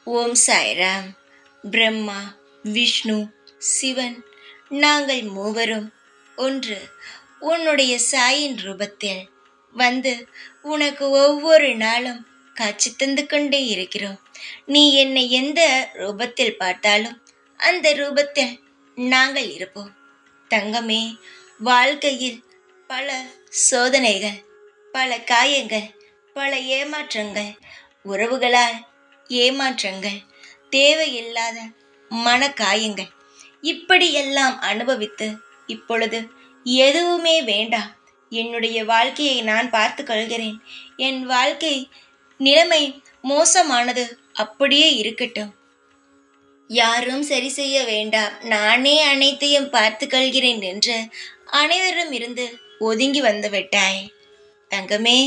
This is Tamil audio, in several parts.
ஓம் சாய்ராம் பிரம்மா விஷ்ணு சிவன் நாங்கள் மூவரும் ஒன்று உன்னுடைய சாயின் ரூபத்தில் வந்து உனக்கு ஒவ்வொரு நாளும் காட்சி தந்து கொண்டே இருக்கிறோம் நீ என்னை எந்த ரூபத்தில் பார்த்தாலும் அந்த ரூபத்தில் நாங்கள் இருப்போம் தங்கமே வாழ்க்கையில் பல சோதனைகள் பல காயங்கள் பல ஏமாற்றங்கள் உறவுகளால் ஏமாற்றங்கள் தேவையில்லாத மன காயங்கள் இப்படியெல்லாம் அனுபவித்து இப்பொழுது எதுவுமே வேண்டாம் என்னுடைய வாழ்க்கையை நான் பார்த்து கொள்கிறேன் என் வாழ்க்கை நிலைமை மோசமானது அப்படியே இருக்கட்டும் யாரும் சரி செய்ய வேண்டாம் நானே அனைத்தையும் பார்த்து கொள்கிறேன் என்று அனைவரும் இருந்து ஒதுங்கி வந்து விட்டாய் தங்கமே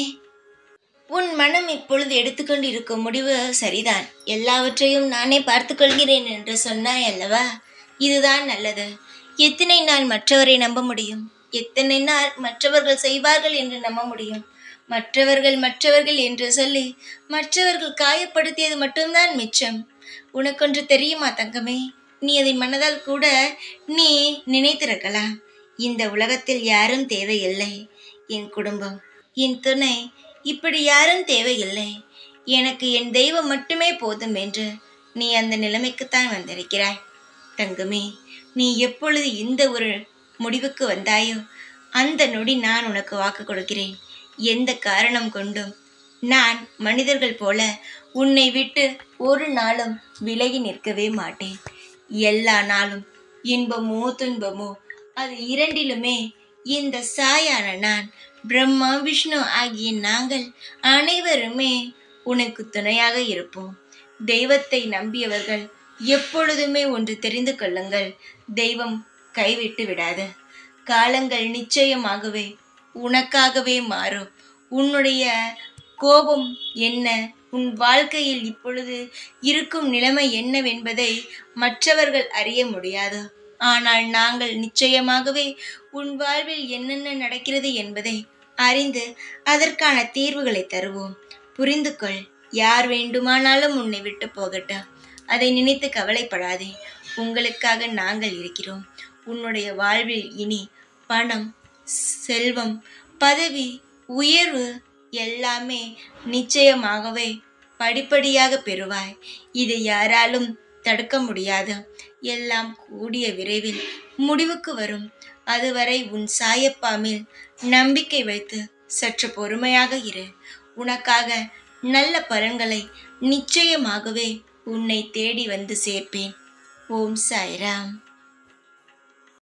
உன் மனம் இப்பொழுது எடுத்துக்கொண்டிருக்கும் முடிவு சரிதான் எல்லாவற்றையும் நானே பார்த்து கொள்கிறேன் என்று சொன்னாய் அல்லவா இதுதான் நல்லது எத்தனை நாள் மற்றவரை நம்ப முடியும் எத்தனை நாள் மற்றவர்கள் செய்வார்கள் என்று நம்ப முடியும் மற்றவர்கள் மற்றவர்கள் என்று சொல்லி மற்றவர்கள் காயப்படுத்தியது மட்டும்தான் மிச்சம் உனக்கொன்று தெரியுமா தங்கமே நீ அதை மனதால் கூட நீ நினைத்திருக்கலாம் இந்த உலகத்தில் யாரும் தேவையில்லை என் குடும்பம் என் துணை இப்படி யாரும் தேவையில்லை எனக்கு என் தெய்வம் மட்டுமே போதும் என்று நீ அந்த நிலைமைக்குத்தான் வந்திருக்கிறாய் தங்கமே நீ எப்பொழுது இந்த ஒரு முடிவுக்கு வந்தாயோ அந்த நொடி நான் உனக்கு வாக்கு கொடுக்கிறேன் எந்த காரணம் கொண்டும் நான் மனிதர்கள் போல உன்னை விட்டு ஒரு நாளும் விலகி நிற்கவே மாட்டேன் எல்லா நாளும் இன்பமோ துன்பமோ அது இரண்டிலுமே இந்த சாயான நான் பிரம்மா விஷ்ணு ஆகிய நாங்கள் அனைவருமே உனக்கு துணையாக இருப்போம் தெய்வத்தை நம்பியவர்கள் எப்பொழுதுமே ஒன்று தெரிந்து கொள்ளுங்கள் தெய்வம் கைவிட்டு விடாது காலங்கள் நிச்சயமாகவே உனக்காகவே மாறும் உன்னுடைய கோபம் என்ன உன் வாழ்க்கையில் இப்பொழுது இருக்கும் நிலைமை என்னவென்பதை மற்றவர்கள் அறிய முடியாது ஆனால் நாங்கள் நிச்சயமாகவே உன் வாழ்வில் என்னென்ன நடக்கிறது என்பதை அறிந்து அதற்கான தீர்வுகளை தருவோம் புரிந்து கொள் யார் வேண்டுமானாலும் உன்னை விட்டு போகட்டும் அதை நினைத்து கவலைப்படாதே உங்களுக்காக நாங்கள் இருக்கிறோம் உன்னுடைய வாழ்வில் இனி பணம் செல்வம் பதவி உயர்வு எல்லாமே நிச்சயமாகவே படிப்படியாக பெறுவாய் இதை யாராலும் தடுக்க முடியாது எல்லாம் கூடிய விரைவில் முடிவுக்கு வரும் அதுவரை உன் சாயப்பாமில் நம்பிக்கை வைத்து சற்று பொறுமையாக இரு உனக்காக நல்ல பலன்களை நிச்சயமாகவே உன்னை தேடி வந்து சேர்ப்பேன் ஓம் சாய்ராம்